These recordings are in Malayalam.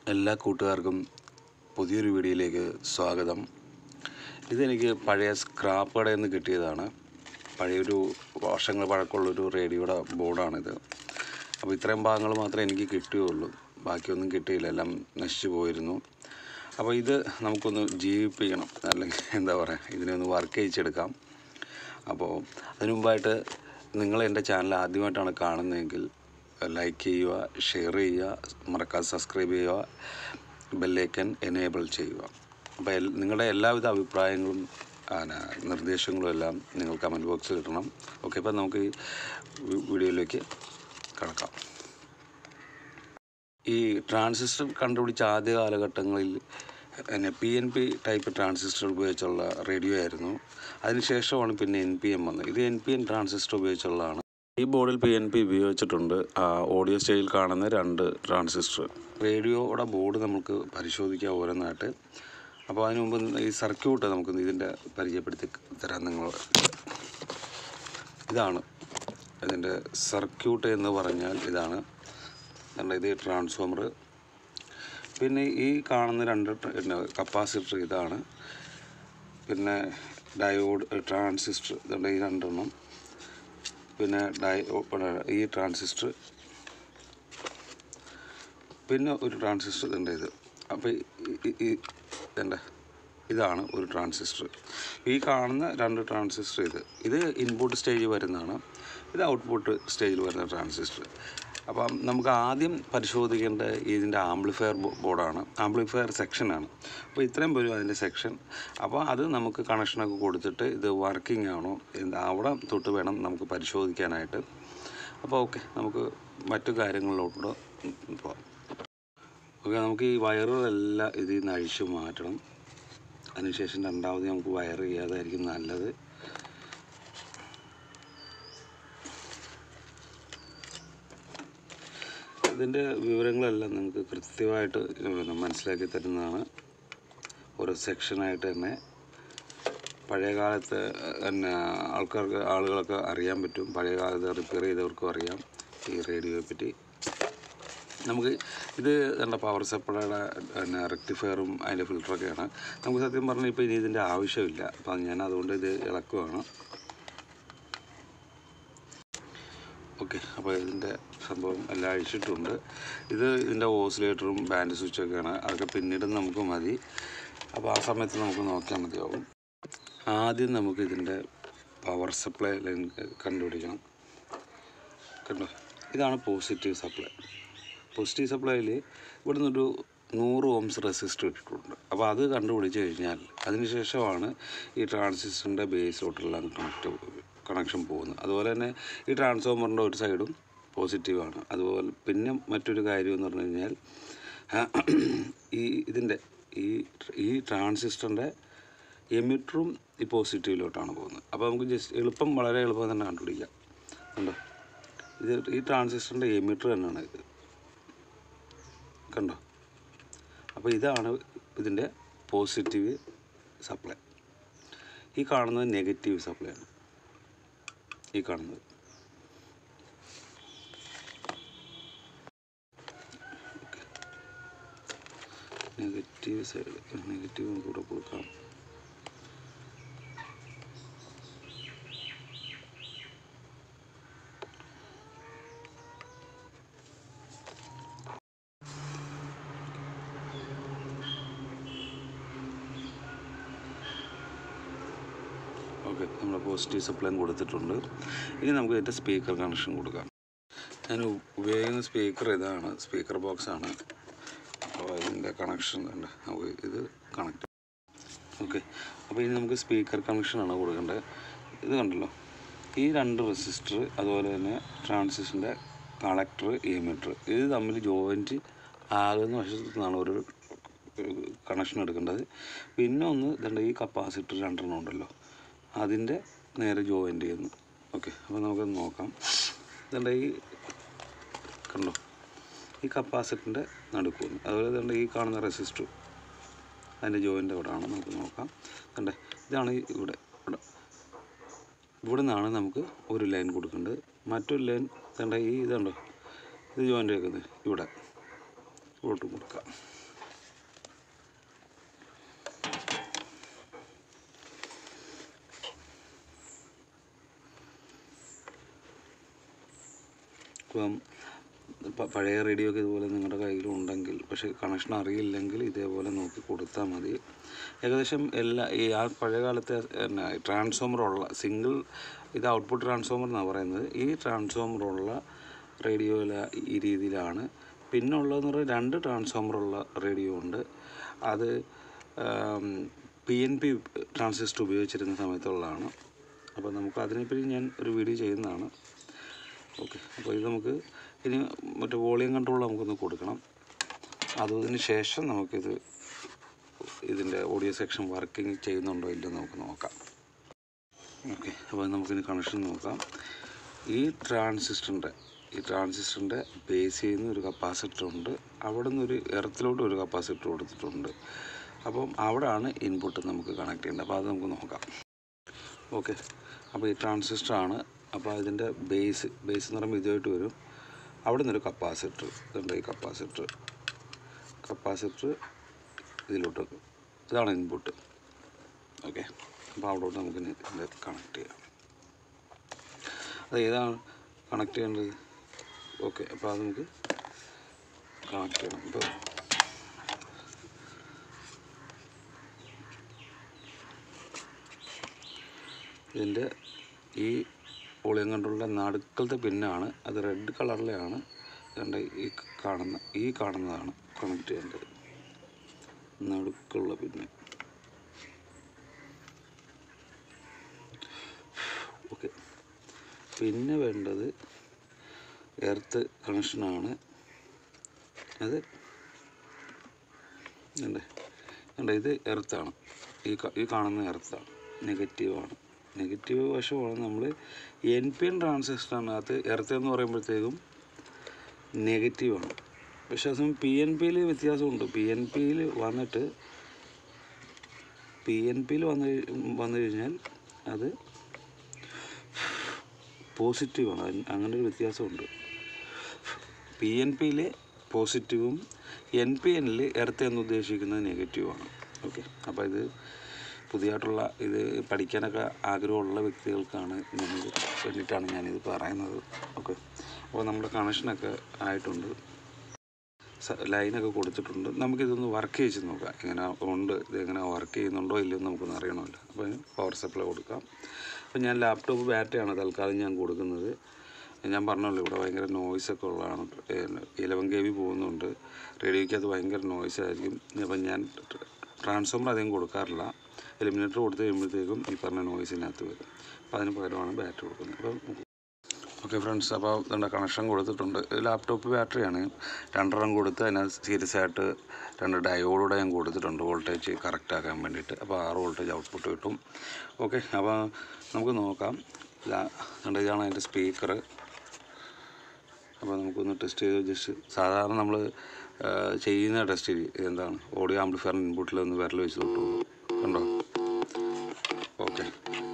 എല്ലാ കൂട്ടുകാർക്കും പുതിയൊരു വീഡിയോയിലേക്ക് സ്വാഗതം ഇതെനിക്ക് പഴയ സ്ക്രാപ്പ് കടയിൽ നിന്ന് കിട്ടിയതാണ് പഴയൊരു വർഷങ്ങൾ പഴക്കമുള്ളൊരു റേഡിയോയുടെ ബോർഡാണിത് അപ്പോൾ ഇത്രയും ഭാഗങ്ങൾ മാത്രമേ എനിക്ക് കിട്ടുകയുള്ളൂ ബാക്കിയൊന്നും കിട്ടിയില്ല എല്ലാം നശിച്ചു പോയിരുന്നു അപ്പോൾ ഇത് നമുക്കൊന്ന് ജീവിപ്പിക്കണം അല്ലെങ്കിൽ എന്താ പറയുക ഇതിനെ ഒന്ന് വർക്ക് ചെയ്യിച്ചെടുക്കാം അപ്പോൾ അതിനു മുമ്പായിട്ട് നിങ്ങൾ എൻ്റെ ചാനൽ ആദ്യമായിട്ടാണ് കാണുന്നതെങ്കിൽ ലൈക്ക് ചെയ്യുക ഷെയർ ചെയ്യുക മറക്കാതെ സബ്സ്ക്രൈബ് ചെയ്യുക ബെല്ലൈക്കൻ എനേബിൾ ചെയ്യുക അപ്പോൾ എൽ- നിങ്ങളുടെ എല്ലാവിധ അഭിപ്രായങ്ങളും ആന, നിർദ്ദേശങ്ങളും എല്ലാം നിങ്ങൾ കമൻറ്റ് ബോക്സിൽ ഇടണം ഓക്കെ അപ്പോൾ നമുക്ക് ഈ വി- വീഡിയോയിലേക്ക് കടക്കാം ഈ ട്രാൻസിസ്റ്റർ കണ്ടുപിടിച്ച ആദ്യ കാലഘട്ടങ്ങളിൽ പിന്നെ P N P type transistor ഉപയോഗിച്ചുള്ള റേഡിയോ ആയിരുന്നു അതിനുശേഷമാണ് പിന്നെ എൻ പി എം വന്നത് ഇത് എൻ പി എൻ ട്രാൻസിസ്റ്റർ ഉപയോഗിച്ചുള്ളതാണ് ഈ ബോർഡിൽ പി എൻ പി ഉപയോഗിച്ചിട്ടുണ്ട് ആ ഓഡിയോ സ്റ്റേജിൽ കാണുന്ന രണ്ട് ട്രാൻസിസ്റ്റർ റേഡിയോയുടെ ബോർഡ് നമുക്ക് പരിശോധിക്കാം ഓരോന്നായിട്ട് അപ്പോൾ അതിന് മുമ്പ് ഈ സർക്യൂട്ട് നമുക്ക് ഇതിൻ്റെ പരിചയപ്പെടുത്തി തരാം നിങ്ങൾ ഇതാണ് ഇതിൻ്റെ സർക്യൂട്ട് എന്ന് പറഞ്ഞാൽ ഇതാണ് കണ്ട ഇത് ട്രാൻസ്ഫോമർ പിന്നെ ഈ കാണുന്ന രണ്ട് ട്ര- പിന്നെ കപ്പാസിറ്റർ ഇതാണ് പിന്നെ ഡയോഡ് ട്രാൻസിസ്റ്റർ ഇതുണ്ട് ഈ രണ്ടെണ്ണം പിന്നെ ഡയോ പിന്നെ ഈ ട്രാൻസിസ്റ്റർ പിന്നെ ഒരു ട്രാൻസിസ്റ്റർ ഇതുണ്ട് ഇത് അപ്പോൾ ഈ ഇതുണ്ട് ഇതാണ് ഒരു ട്രാൻസിസ്റ്റർ ഈ കാണുന്ന രണ്ട് ട്രാൻസിസ്റ്റർ ഇത് ഇത് ഇൻപുട്ട് സ്റ്റേജ് വരുന്നതാണ് ഇത് ഔട്ട്പുട്ട് സ്റ്റേജിൽ വരുന്ന ട്രാൻസിസ്റ്റർ അപ്പം നമുക്ക് ആദ്യം പരിശോധിക്കേണ്ട ഇതിൻ്റെ ആംപ്ലിഫയർ ബോർഡാണ് ആംപ്ലിഫയർ സെക്ഷനാണ് അപ്പോൾ ഇത്രയും വരും അതിൻ്റെ സെക്ഷൻ അപ്പോൾ അത് നമുക്ക് കണക്ഷനൊക്കെ കൊടുത്തിട്ട് ഇത് വർക്കിംഗ് ആണോ എന്ത് അവിടെ തൊട്ട് വേണം നമുക്ക് പരിശോധിക്കാനായിട്ട് അപ്പോൾ ഓക്കെ നമുക്ക് മറ്റു കാര്യങ്ങളിലോട്ട് പോകാം ഓക്കെ നമുക്ക് ഈ വയറുകളെല്ലാം ഇതിൽ നിന്ന് അഴിച്ചു മാറ്റണം അതിനുശേഷം രണ്ടാമത് നമുക്ക് വയർ ചെയ്യാതായിരിക്കും നല്ലത് ഇതിൻ്റെ വിവരങ്ങളെല്ലാം നിങ്ങൾക്ക് കൃത്യമായിട്ട് പിന്നെ മനസ്സിലാക്കി തരുന്നതാണ് ഓരോ സെക്ഷനായിട്ട് തന്നെ പഴയ കാലത്ത് പിന്നെ ആൾക്കാർക്ക് ആളുകളൊക്കെ അറിയാൻ പറ്റും പഴയ കാലത്ത് റിപ്പയർ ചെയ്തവർക്കും അറിയാം ഈ റേഡിയോയെ പറ്റി നമുക്ക് ഇത് എന്താ പവർ സപ്ലൈയുടെ പിന്നെ റെക്ടിഫയറും അതിൻ്റെ ഫിൽറ്ററൊക്കെയാണ് നമുക്ക് സത്യം പറഞ്ഞാൽ ഇപ്പോൾ ഇനി ഇതിൻ്റെ ആവശ്യമില്ല അപ്പം ഞാൻ അതുകൊണ്ട് ഇത് ഇളക്കുവാണ് ഓക്കെ അപ്പോൾ ഇതിൻ്റെ സംഭവം എല്ലാം അഴിച്ചിട്ടുണ്ട് ഇത് ഇതിൻ്റെ ഓസിലേറ്ററും ബാൻഡ് സ്വിച്ചൊക്കെയാണ് അതൊക്കെ പിന്നീട് നമുക്ക് മതി അപ്പോൾ ആ സമയത്ത് നമുക്ക് നോക്കിയാൽ മതിയാവും ആദ്യം നമുക്ക് ഇതിൻ്റെ പവർ സപ്ലൈ ലൈൻ കണ്ടുപിടിക്കണം കണ്ടോ ഇതാണ് പോസിറ്റീവ് സപ്ലൈ പോസിറ്റീവ് സപ്ലൈയിൽ ഇവിടുന്ന് ഒരു നൂറ് ഓംസ് റെസിസ്റ്റർ ഇട്ടിട്ടുണ്ട് അപ്പോൾ അത് കണ്ടുപിടിച്ച് കഴിഞ്ഞാൽ അതിനുശേഷമാണ് ഈ ട്രാൻസിസ്റ്ററിൻ്റെ ബേസിലോട്ടുള്ള കണക്ട് കണക്ഷൻ പോകുന്നത് അതുപോലെ തന്നെ ഈ ട്രാൻസ്ഫോമറിൻ്റെ ഒരു സൈഡും പോസിറ്റീവാണ് അതുപോലെ പിന്നെ മറ്റൊരു കാര്യം എന്ന് പറഞ്ഞു കഴിഞ്ഞാൽ ഈ ഇതിൻ്റെ ഈ ഈ ട്രാൻസിസ്റ്ററിൻ്റെ എമിറ്ററും ഈ പോസിറ്റീവിലോട്ടാണ് പോകുന്നത് അപ്പോൾ നമുക്ക് ജസ്റ്റ് എളുപ്പം വളരെ എളുപ്പം തന്നെ കണ്ടുപിടിക്കാം കണ്ടോ ഇത് ഈ ട്രാൻസിസ്റ്ററിൻ്റെ എമിറ്റർ തന്നെയാണ് ഇത് കണ്ടോ അപ്പോൾ ഇതാണ് ഇതിൻ്റെ പോസിറ്റീവ് സപ്ലൈ ഈ കാണുന്നത് നെഗറ്റീവ് സപ്ലൈ ആണ് ഈ കാണുന്നത് നെഗറ്റീവ് സൈഡ് നെഗറ്റീവ് കൂടെ കൊടുക്കാം ഓക്കെ നമ്മൾ പോസിറ്റീവ് സപ്ലൈ കൊടുത്തിട്ടുണ്ട് ഇനി നമുക്ക് ഇതിൻ്റെ സ്പീക്കർ കണക്ഷൻ കൊടുക്കാം ഞാൻ ഉ- ഉപയോഗിക്കുന്ന സ്പീക്കർ ഇതാണ് സ്പീക്കർ ബോക്സ് ആണ് അപ്പോൾ ഇതിൻ്റെ കണക്ഷൻ ഉണ്ട് നമുക്ക് ഇത് കണക്ട് ഓക്കെ അപ്പോൾ ഇനി നമുക്ക് സ്പീക്കർ കണക്ഷനാണ് കൊടുക്കേണ്ടത് ഇത് കണ്ടല്ലോ ഈ രണ്ട് റെസിസ്റ്റർ അതുപോലെ തന്നെ ട്രാൻസിസ്റ്ററിൻ്റെ കളക്ടർ എമിറ്റർ ഇത് തമ്മിൽ ജോയിൻറ്റ് ആകുന്ന വശത്തു നിന്നാണ് ഒരു കണക്ഷൻ എടുക്കേണ്ടത് പിന്നെ ഒന്ന് ഇതുണ്ട് ഈ കപ്പാസിറ്റർ രണ്ടെണ്ണം ഉണ്ടല്ലോ അതിൻ്റെ നേരെ ജോയിൻ്റ് ചെയ്യുന്നു ഓക്കെ അപ്പോൾ നമുക്കത് നോക്കാം ഇതുണ്ട് ഈ കണ്ടോ ഈ കപ്പാസിറ്ററിൻ്റെ നടുക്കുന്നു അതുപോലെ തന്നെ ഈ കാണുന്ന റെസിസ്റ്റർ അതിൻ്റെ ജോയിൻ്റ് എവിടെയാണ് നമുക്ക് നോക്കാം കണ്ടേ ഇതാണ് ഈ ഇവിടെ ഇവിടെ ഇവിടെ നിന്നാണ് നമുക്ക് ഒരു ലൈൻ കൊടുക്കേണ്ടത് മറ്റൊരു ലൈൻ കണ്ട ഈ ഇതുണ്ടോ ഇത് ജോയിൻ്റ് വെക്കുന്നത് ഇവിടെ ഇവിടോട്ട് കൊടുക്കാം ഇപ്പം പ- പഴയ റേഡിയോ ഒക്കെ ഇതുപോലെ നിങ്ങളുടെ കയ്യിലുണ്ടെങ്കിൽ പക്ഷേ കണക്ഷൻ അറിയില്ലെങ്കിൽ ഇതേപോലെ നോക്കി കൊടുത്താൽ മതി ഏകദേശം എല്ലാ ഈ ആ പഴയ കാലത്തെ പിന്നെ ട്രാൻസ്ഫോമറുള്ള സിംഗിൾ ഇത് ഔട്ട്പുട്ട് ട്രാൻസ്ഫോമർ എന്നാണ് പറയുന്നത് ഈ ട്രാൻസ്ഫോമറുള്ള റേഡിയോയില ഈ രീതിയിലാണ് പിന്നെ ഉള്ളതെന്ന് പറഞ്ഞാൽ രണ്ട് ട്രാൻസ്ഫോമറുള്ള റേഡിയോ ഉണ്ട് അത് പി എൻ പി ട്രാൻസിസ്റ്റർ ഉപയോഗിച്ചിരുന്ന സമയത്തുള്ളതാണ് അപ്പോൾ നമുക്ക് അതിനെപ്പറ്റി ഞാൻ ഒരു വീഡിയോ ചെയ്യുന്നതാണ് ഓക്കെ അപ്പോൾ ഇത് നമുക്ക് ഇനി മറ്റേ വോളിയം കൺട്രോൾ നമുക്കൊന്ന് കൊടുക്കണം അതിന് ശേഷം നമുക്കിത് ഇതിൻ്റെ ഓഡിയോ സെക്ഷൻ വർക്കിംഗ് ചെയ്യുന്നുണ്ടോ ഇല്ലയോ നമുക്ക് നോക്കാം ഓക്കെ അപ്പോൾ നമുക്കിനി കണക്ഷൻ നോക്കാം ഈ ട്രാൻസിസ്റ്ററിൻ്റെ ഈ ട്രാൻസിസ്റ്ററിൻ്റെ ബേസ് ചെയ്യുന്ന ഒരു കപ്പാസിറ്റർ ഉണ്ട് അവിടെ നിന്ന് ഒരു എർത്തിലോട്ട് ഒരു കപ്പാസിറ്റർ കൊടുത്തിട്ടുണ്ട് അപ്പം അവിടെയാണ് ഇൻപുട്ട് നമുക്ക് കണക്ട് ചെയ്യേണ്ടത് അപ്പോൾ അത് നമുക്ക് നോക്കാം ഓക്കെ അപ്പോൾ ഈ ട്രാൻസിസ്റ്റർ ആണ് അപ്പോൾ അതിൻ്റെ ബേസ് ബേസ് എന്ന് പറയുമ്പോൾ ഇതുമായിട്ട് വരും അവിടെ നിന്നൊരു കപ്പാസിറ്റർ ഇതുണ്ട് ഈ കപ്പാസിറ്റർ കപ്പാസിറ്റർ ഇതിലോട്ട് ഇതാണ് ഇൻപുട്ട് ഓക്കെ അപ്പോൾ അവിടോട്ട് നമുക്ക് ഇനി ഇത് കണക്ട് ചെയ്യാം അത് ഏതാണ് കണക്ട് ചെയ്യേണ്ടത് ഓക്കെ അപ്പോൾ അത് നമുക്ക് കണക്ട് ചെയ്യണം ഇപ്പോൾ ഇതിൻ്റെ ഈ വോളിയം കൺട്രോളിൻ്റെ നടുക്കലത്തെ പിന്നാണ് അത് റെഡ് കളറിലെയാണ് ഇതിൻ്റെ ഈ കാണുന്ന ഈ കാണുന്നതാണ് കണക്ട് ചെയ്യേണ്ടത് നടുക്കുള്ള പിന്ന് ഓക്കെ പിന്നെ വേണ്ടത് എർത്ത് കണക്ഷനാണ് അത് ഉണ്ട് ഉണ്ട് ഇത് എർത്താണ് ഈ ക- ഈ കാണുന്ന എർത്താണ് നെഗറ്റീവാണ് നെഗറ്റീവ് വശമാണ് നമ്മൾ എൻ പി എൻ ട്രാൻസിസ്റ്ററിനകത്ത് എർത്ത് എന്ന് പറയുമ്പോഴത്തേക്കും നെഗറ്റീവാണ് പക്ഷെ അത് പി എൻ പിയിൽ വ്യത്യാസമുണ്ട് പി എൻ പിയിൽ വന്നിട്ട് പി എൻ പിയിൽ വന്നു കഴി- വന്നു കഴിഞ്ഞാൽ അത് പോസിറ്റീവാണ് അതിന് അങ്ങനെ ഒരു വ്യത്യാസമുണ്ട് പി എൻ പിയിൽ പോസിറ്റീവും എൻ പി എന്നിൽ എർത്ത് എന്ന് ഉദ്ദേശിക്കുന്നത് നെഗറ്റീവാണ് ഓക്കെ അപ്പോൾ ഇത് പുതിയതായിട്ടുള്ള ഇത് പഠിക്കാനൊക്കെ ആഗ്രഹമുള്ള വ്യക്തികൾക്കാണ് ഞാനിത് വേണ്ടിയിട്ടാണ് ഞാനിത് പറയുന്നത് ഓക്കെ അപ്പോൾ നമ്മുടെ കണക്ഷനൊക്കെ ആയിട്ടുണ്ട് സ- ലൈനൊക്കെ കൊടുത്തിട്ടുണ്ട് നമുക്കിതൊന്ന് വർക്ക് ചെയ്ത് നോക്കാം എങ്ങനെ ഉണ്ട് ഇത് എങ്ങനെ വർക്ക് ചെയ്യുന്നുണ്ടോ ഇല്ലയോ എന്ന് നമുക്കൊന്ന് അറിയണമല്ലോ അപ്പോൾ പവർ സപ്ലൈ കൊടുക്കാം അപ്പോൾ ഞാൻ ലാപ്ടോപ്പ് ബാറ്ററിയാണ് തൽക്കാലം ഞാൻ കൊടുക്കുന്നത് ഞാൻ പറഞ്ഞല്ലോ ഇവിടെ ഭയങ്കര നോയ്സൊക്കെ ഉള്ളതാണ് ഇലവൻ കെ വി പോകുന്നുണ്ട് റേഡിയോയ്ക്ക് അത് ഭയങ്കര നോയ്സ് ആയിരിക്കും അപ്പം ഞാൻ ട്രാൻസ്ഫോമർ അധികം കൊടുക്കാറില്ല എലിമിനേറ്റർ കൊടുത്ത് കഴിയുമ്പോഴത്തേക്കും ഈ പറഞ്ഞ നോയ്സിനകത്ത് വരും അപ്പോൾ അതിന് പകരമാണ് ബാറ്ററി കൊടുക്കുന്നത് അപ്പം ഓക്കെ ഫ്രണ്ട്സ് അപ്പോൾ ഇതുണ്ട് കണക്ഷൻ കൊടുത്തിട്ടുണ്ട് ഇത് ലാപ്ടോപ്പ് ബാറ്ററിയാണ് രണ്ടെണ്ണം കൊടുത്ത് അതിനകത്ത് സീരിയസ് ആയിട്ട് രണ്ട് ഡയോഡൂടെ ഞാൻ കൊടുത്തിട്ടുണ്ട് വോൾട്ടേജ് കറക്റ്റ് ആക്കാൻ വേണ്ടിയിട്ട് അപ്പോൾ ആറ് വോൾട്ടേജ് ഔട്ട്പുട്ട് കിട്ടും ഓക്കെ അപ്പോൾ നമുക്ക് നോക്കാം ഇതാ കണ്ടോ, ഇതാണ് അതിൻ്റെ സ്പീക്കർ അപ്പോൾ നമുക്കൊന്ന് ടെസ്റ്റ് ചെയ്ത് ജസ്റ്റ് സാധാരണ നമ്മൾ ചെയ്യുന്ന ടെസ്റ്റ് എന്താണ് ഓഡിയോ ആംപ്ലിഫയറിൻ്റെ ഇൻപുട്ടിൽ ഒന്ന് വിരൽ വെച്ച് തൊട്ടു കണ്ടോ ഓക്കെ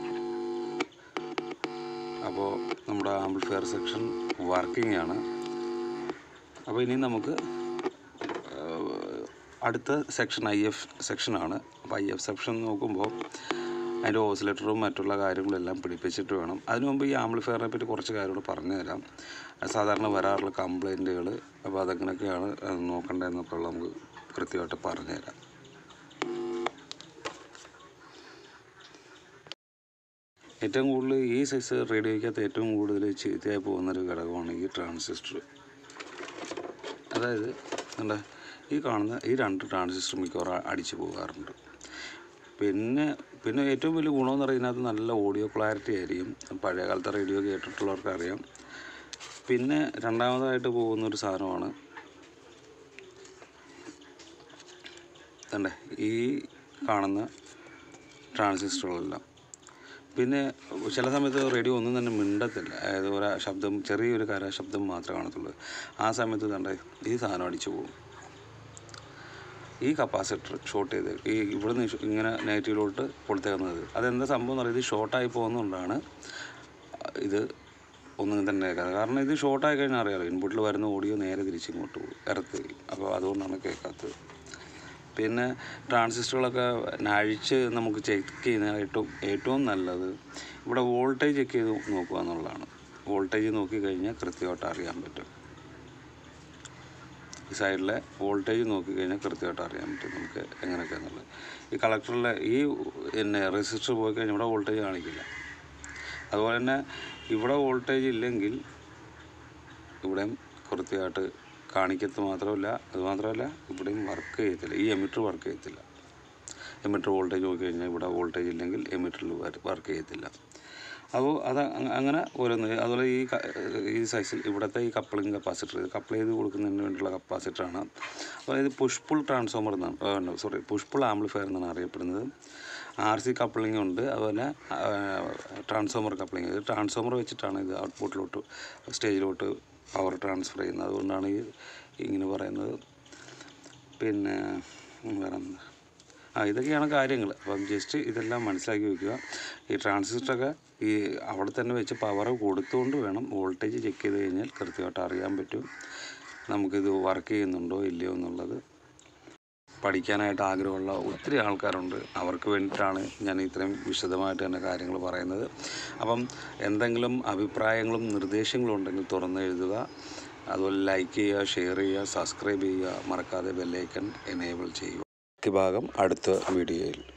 അപ്പോൾ നമ്മുടെ ആംപ്ലിഫയർ സെക്ഷൻ വർക്കിംഗ് ആണ് അപ്പോൾ ഇനി നമുക്ക് ആഹ്, അടുത്ത സെക്ഷൻ ഐ എഫ് സെക്ഷനാണ് അപ്പോൾ ഐ എഫ് സെക്ഷൻ നോക്കുമ്പോൾ അതിൻ്റെ ഓസിലേറ്ററും മറ്റുള്ള കാര്യങ്ങളും എല്ലാം പിടിപ്പിച്ചിട്ട് വേണം അതിനു മുമ്പ് ഈ ആംപ്ലിഫയറിനെ പറ്റി കുറച്ച് കാര്യങ്ങൾ പറഞ്ഞു തരാം അത് സാധാരണ വരാറുള്ള കംപ്ലൈൻറ്റുകൾ അപ്പോൾ അതെങ്ങനെയൊക്കെയാണ് അത് നോക്കേണ്ടതെന്നൊക്കെ ഉള്ളത് നമുക്ക് കൃത്യമായിട്ട് പറഞ്ഞു തരാം ഏറ്റവും കൂടുതൽ ഈ സൈസ് റേഡിയോയ്ക്കകത്ത് ഏറ്റവും കൂടുതൽ ചീത്തയായി പോകുന്നൊരു ഘടകമാണ് ഈ ട്രാൻസിസ്റ്റർ അതായത് എന്താ ഈ കാണുന്ന ഈ രണ്ട് ട്രാൻസിസ്റ്റർ മിക്കവാറും അടിച്ചു പോകാറുണ്ട് പിന്നെ പിന്നെ ഏറ്റവും വലിയ ഗുണമെന്ന് പറയുന്നത് നല്ല ഓഡിയോ ക്ലാരിറ്റി ആയിരിക്കും പഴയ കാലത്തെ റേഡിയോ കേട്ടിട്ടുള്ളവർക്ക് അറിയാം പിന്നെ രണ്ടാമതായിട്ട് പോകുന്ന ഒരു സാധനമാണ് കണ്ടേ ഈ കാണുന്ന ട്രാൻസിസ്റ്ററുകളെല്ലാം പിന്നെ ചില സമയത്ത് റേഡിയോ ഒന്നും തന്നെ മിണ്ടത്തില്ല അതായത് ഒരു ശബ്ദം ചെറിയൊരു കര ശബ്ദം മാത്രമേ കാണത്തുള്ളൂ ആ സമയത്ത് കണ്ടേ ഈ സാധനം അടിച്ചു പോകും ഈ കപ്പാസിറ്റർ ഷോർട്ട് ചെയ്ത് ഈ ഇവിടുന്ന് ഇഷ് ഇങ്ങനെ നെഗറ്റീവിലോട്ട് കൊടുത്തേക്കുന്നത് അതെന്താ സംഭവം എന്ന് പറയുന്നത് ഷോർട്ടായി പോകുന്നതുകൊണ്ടാണ് ഇത് ഒന്നും തന്നെ കേൾക്കാതെ കാരണം ഇത് ഷോർട്ടായി കഴിഞ്ഞാൽ അറിയാലോ ഇൻപുട്ടിൽ വരുന്ന ഓഡിയോ നേരെ തിരിച്ചിങ്ങോട്ട് പോകും ഇറത്ത് അപ്പോൾ അതുകൊണ്ടാണ് കേൾക്കാത്തത് പിന്നെ ട്രാൻസിസ്റ്ററുകളൊക്കെ അഴിച്ച് നമുക്ക് ചെക്ക് ചെയ്യുന്നതായിട്ടും ഏറ്റവും നല്ലത് ഇവിടെ വോൾട്ടേജ് ചെക്ക് ചെയ്ത് നോക്കുക എന്നുള്ളതാണ് വോൾട്ടേജ് നോക്കി കഴിഞ്ഞാൽ കൃത്യമായിട്ട് അറിയാൻ പറ്റും ഈ സൈഡിലെ വോൾട്ടേജ് നോക്കി കഴിഞ്ഞാൽ കൃത്യമായിട്ട് അറിയാൻ പറ്റും നമുക്ക് എങ്ങനെയൊക്കെയാണെന്നുള്ളത് ഈ കളക്ടറിലെ ഈ പിന്നെ റെസിസ്റ്റർ പോയി കഴിഞ്ഞാൽ ഇവിടെ വോൾട്ടേജ് കാണിക്കില്ല അതുപോലെ തന്നെ ഇവിടെ വോൾട്ടേജ് ഇല്ലെങ്കിൽ ഇവിടെയും കൃത്യമായിട്ട് കാണിക്കത്ത് മാത്രമല്ല അത് മാത്രമല്ല ഇവിടെയും വർക്ക് ചെയ്യത്തില്ല ഈ എമിറ്റർ വർക്ക് ചെയ്യത്തില്ല എമിറ്റർ വോൾട്ടേജ് നോക്കി കഴിഞ്ഞാൽ ഇവിടെ വോൾട്ടേജ് ഇല്ലെങ്കിൽ എമിറ്ററിൽ വർക്ക് ചെയ്യത്തില്ല അപ്പോൾ അത് അ- അങ്ങനെ ഓരോന്ന് അതുപോലെ ഈ ക- ഈ സൈസിൽ ഇവിടുത്തെ ഈ കപ്ലിംഗ് കപ്പാസിറ്റർ ഇത് കപ്പിൾ ചെയ്ത് കൊടുക്കുന്നതിന് വേണ്ടിയുള്ള കപ്പാസിറ്ററാണ് അപ്പോൾ ഇത് പുഷ് പുൾ ട്രാൻസ്ഫോമർ എന്നാണ് സോറി പുഷ് പുൾ ആംപ്ലിഫയർ എന്നാണ് അറിയപ്പെടുന്നത് ആർ സി കപ്ലിംഗ് ഉണ്ട് അതുപോലെ ട്രാൻസ്ഫോമർ കപ്ലിംഗ് ഇത് ട്രാൻസ്ഫോമർ വെച്ചിട്ടാണ് ഇത് ഔട്ട്പുട്ടിലോട്ട് സ്റ്റേജിലോട്ട് പവർ ട്രാൻസ്ഫർ ചെയ്യുന്നത് അതുകൊണ്ടാണ് ഈ ഇങ്ങനെ പറയുന്നത് പിന്നെ വേറെ എന്താ ആ ഇതൊക്കെയാണ് കാര്യങ്ങൾ അപ്പം ജസ്റ്റ് ഇതെല്ലാം മനസ്സിലാക്കി വെക്കുക ഈ ട്രാൻസിസ്റ്ററൊക്കെ ഈ അവിടെ തന്നെ വെച്ച് പവർ കൊടുത്തുകൊണ്ട് വേണം വോൾട്ടേജ് ചെക്ക് ചെയ്ത് കഴിഞ്ഞാൽ കൃത്യമായിട്ട് അറിയാൻ പറ്റും നമുക്കിത് വർക്ക് ചെയ്യുന്നുണ്ടോ ഇല്ലയോ എന്നുള്ളത് പഠിക്കാനായിട്ട് ആഗ്രഹമുള്ള ഒത്തിരി ആൾക്കാരുണ്ട് അവർക്ക് വേണ്ടിയിട്ടാണ് ഞാൻ ഇത്രയും വിശദമായിട്ട് തന്നെ കാര്യങ്ങൾ പറയുന്നത് അപ്പം എന്തെങ്കിലും അഭിപ്രായങ്ങളും നിർദ്ദേശങ്ങളും ഉണ്ടെങ്കിൽ തുറന്ന് എഴുതുക അതുപോലെ ലൈക്ക് ചെയ്യുക ഷെയർ ചെയ്യുക സബ്സ്ക്രൈബ് ചെയ്യുക മറക്കാതെ ബെല്ലൈക്കൺ എനേബിൾ ചെയ്യുക ബാക്കി ഭാഗം അടുത്ത വീഡിയോയിൽ